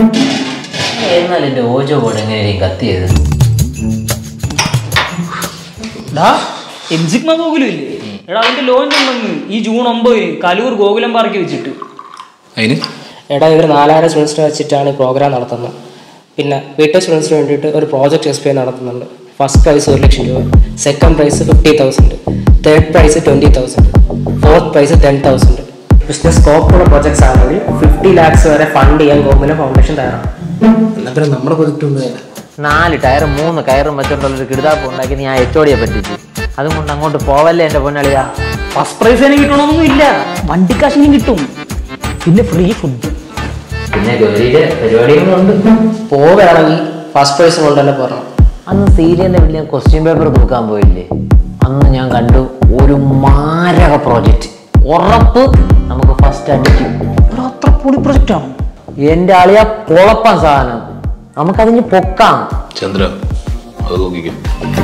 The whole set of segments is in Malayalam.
എന്നാൽ എൻ്റെ ഓജോ ബോർഡ് എങ്ങനെയായിരിക്കും കത്തിയത് ഡാ എംസിക്മ ഗോകുലം ഇല്ലേ എടാ അതിന്റെ ലോഞ്ച് ഉണ്ടെന്ന് ഈ ജൂൺ ഒമ്പതിന് കലൂർ ഗോകുലം പാർക്കിൽ വെച്ചിട്ട് അതിന് എടാ ഇവർ നാലായിരം സ്റ്റുഡൻസിനെ വെച്ചിട്ടാണ് ഈ പ്രോഗ്രാം നടത്തുന്നത് പിന്നെ വീട്ടിലെ സ്റ്റുഡൻസിന് വേണ്ടിയിട്ട് ഒരു പ്രോജക്റ്റ് എക്സ് പി നടത്തുന്നുണ്ട് ഫസ്റ്റ് പ്രൈസ് ഒരു ലക്ഷം രൂപ second prize fifty thousand third prize twenty thousand fourth prize ten thousand business സ്കോപ്പുള്ള പ്രോജക്ട്സ് ആണെങ്കിൽ ഫിഫ്റ്റി ലാക്സ് വരെ ഫണ്ട് ചെയ്യാൻ ഗവൺമെന്റ് ഫൗണ്ടേഷൻ തയ്യാറാണ് എന്നാ പിന്നെ നമ്മുടെ പ്രൊജക്റ്റ് ഉണ്ട് നാല് ടയറും മൂന്ന് കയറും വെച്ചോണ്ടുള്ളൊരു കിടുതാപ്പ് ഉണ്ടാക്കി ഞാൻ എച്ചോടിയെ പറ്റിച്ചു അതുകൊണ്ട് അങ്ങോട്ട് പോവല്ലേ എൻ്റെ പൊന്നളിയാ ഫസ്റ്റ് പ്രൈസ് തന്നെ കിട്ടണമെന്നൊന്നും ഇല്ല വണ്ടിക്കാശിനും കിട്ടും പിന്നെ ഫ്രീ ഫുഡ് പിന്നെ ഗൗരിയുടെ പരിപാടികളുണ്ട് പോവുകയാണെങ്കിൽ ഫസ്റ്റ് പ്രൈസ് കൊണ്ട് തന്നെ പോരണം അന്ന് സീരിയലിന്റെ വലിയ ക്വസ്റ്റ്യൻ പേപ്പർ നോക്കാൻ പോയില്ലേ അന്ന് ഞാൻ കണ്ടു ഒരു മാരക പ്രോജക്റ്റ് ഉറപ്പ് നമുക്ക് ഫസ്റ്റ് അടിക്കും എടാ, അത്ര പൊളി പ്രൊജക്റ്റ് ആണോ എന്റെ ആളിയ കുളപ്പം സാധനം നമുക്കതിന് പൊക്കാം ചന്ദ്ര അത് നോക്കിക്കോ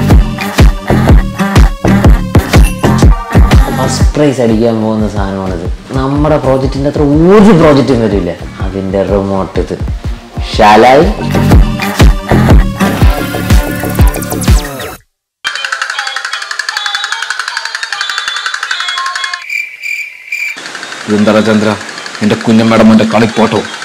ഫസ്റ്റ് പ്രൈസ് അടിക്കാൻ പോകുന്ന സാധനമാണിത് നമ്മുടെ പ്രോജക്റ്റിന്റെ അത്ര ഒരു പ്രോജക്റ്റും വരില്ല അതിന്റെ റിമോട്ട് ഇത് ഷാലായി ഇതെന്താ ചന്ദ്ര നിന്റെ കുഞ്ഞമ്മയുടെ മോന്റെ കളിപ്പോട്ടോ